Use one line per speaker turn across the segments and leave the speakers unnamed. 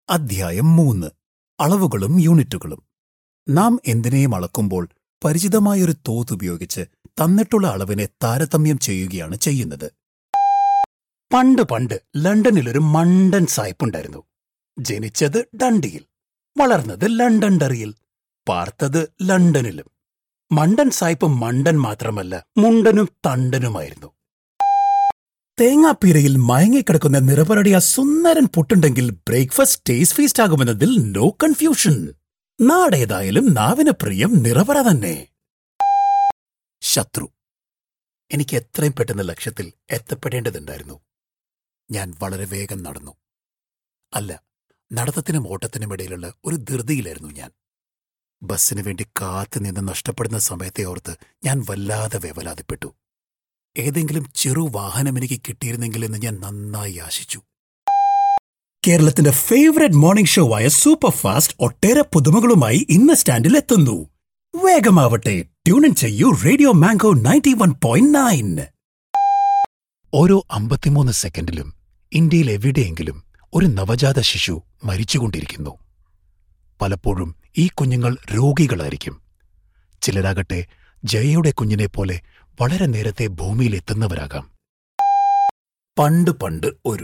അധ്യായം മൂന്ന് അളവുകളും യൂണിറ്റുകളും നാം എന്തിനേയും അളക്കുമ്പോൾ പരിചിതമായൊരു തോത് ഉപയോഗിച്ച് തന്നിട്ടുള്ള അളവിനെ താരതമ്യം ചെയ്യുകയാണ് ചെയ്യുന്നത് പണ്ട് പണ്ട് ലണ്ടനിലൊരു മണ്ടൻ സായിപ്പുണ്ടായിരുന്നു ജനിച്ചത് ഡണ്ടിയിൽ വളർന്നത് ലണ്ടൻ ഡറിയിൽ പാർത്തത് ലണ്ടനിലും മണ്ടൻ സായിപ്പ് മണ്ടൻ മാത്രമല്ല മുണ്ടനും തണ്ടനുമായിരുന്നു തേങ്ങാപ്പീരയിൽ മയങ്ങിക്കിടക്കുന്ന നിറപറടിയ സുന്ദരൻ പുട്ടുണ്ടെങ്കിൽ ബ്രേക്ക്ഫാസ്റ്റ് ടേസ്റ്റ് ഫീസ്റ്റ് ആകുമെന്നതിൽ നോ കൺഫ്യൂഷൻ നാടേതായാലും നാവിന് പ്രിയം നിറപറ തന്നെ ശത്രു എനിക്ക് എത്രയും പെട്ടെന്ന് ലക്ഷ്യത്തിൽ എത്തപ്പെടേണ്ടതുണ്ടായിരുന്നു ഞാൻ വളരെ വേഗം നടന്നു അല്ല നടത്തത്തിനും ഓട്ടത്തിനും ഇടയിലുള്ള ഒരു ധൃതിയിലായിരുന്നു ഞാൻ ബസ്സിനു വേണ്ടി കാത്തു നിന്ന് നഷ്ടപ്പെടുന്ന സമയത്തെ ഓർത്ത് ഞാൻ വല്ലാതെ വേവലാതിപ്പെട്ടു ഏതെങ്കിലും ചെറു വാഹനം എനിക്ക് കിട്ടിയിരുന്നെങ്കിലെന്ന് ഞാൻ നന്നായി ആശിച്ചു കേരളത്തിന്റെ ഫേവറേറ്റ് മോർണിംഗ് ഷോ ആയ സൂപ്പർ ഫാസ്റ്റ് ഒട്ടേറെ പുതുമകളുമായി ഇന്ന് സ്റ്റാൻഡിൽ എത്തുന്നു വേഗമാവട്ടെ ട്യൂണിൻ ചെയ്യൂ radio mango ninety one point nine ഓരോ അമ്പത്തിമൂന്ന് സെക്കൻഡിലും ഇന്ത്യയിൽ എവിടെയെങ്കിലും ഒരു നവജാത ശിശു മരിച്ചുകൊണ്ടിരിക്കുന്നു പലപ്പോഴും ഈ കുഞ്ഞുങ്ങൾ രോഗികളായിരിക്കും ചിലരാകട്ടെ ജയയുടെ കുഞ്ഞിനെ പോലെ വളരെ നേരത്തെ ഭൂമിയിൽ എത്തുന്നവരാകാം പണ്ട് പണ്ട് ഒരു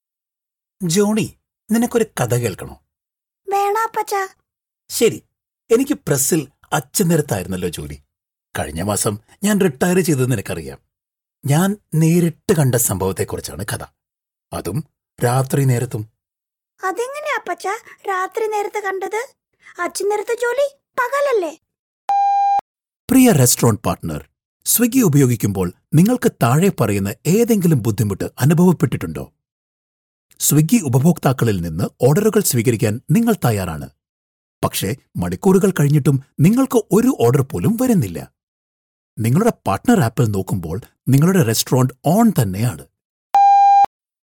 ജോണി നിനക്കൊരു കഥ കേൾക്കണോ
വേണാപ്പച്ച
ശരി എനിക്ക് പ്രസ്സിൽ അച്ഛനിരത്തായിരുന്നല്ലോ ജോലി കഴിഞ്ഞ മാസം ഞാൻ റിട്ടയർ ചെയ്തത് നിനക്കറിയാം ഞാൻ നേരിട്ട് കണ്ട സംഭവത്തെക്കുറിച്ചാണ് കഥ അതും രാത്രി നേരത്തും
അതെങ്ങനെയാ അപ്പച്ച രാത്രി നേരത്തെ കണ്ടത് അച്ഛൻ നേരത്തെ ജോലി പകലല്ലേ
പ്രിയ റെസ്റ്റോറന്റ് പാർട്ട്ണർ സ്വിഗ്ഗി ഉപയോഗിക്കുമ്പോൾ നിങ്ങൾക്ക് താഴെ പറയുന്ന ഏതെങ്കിലും ബുദ്ധിമുട്ട് അനുഭവപ്പെട്ടിട്ടുണ്ടോ സ്വിഗ്ഗി ഉപഭോക്താക്കളിൽ നിന്ന് ഓർഡറുകൾ സ്വീകരിക്കാൻ നിങ്ങൾ തയ്യാറാണ് പക്ഷേ മണിക്കൂറുകൾ കഴിഞ്ഞിട്ടും നിങ്ങൾക്ക് ഒരു ഓർഡർ പോലും വരുന്നില്ല നിങ്ങളുടെ പാർട്ട്ണർ ആപ്പിൽ നോക്കുമ്പോൾ നിങ്ങളുടെ റെസ്റ്റോറന്റ് ഓൺ തന്നെയാണ്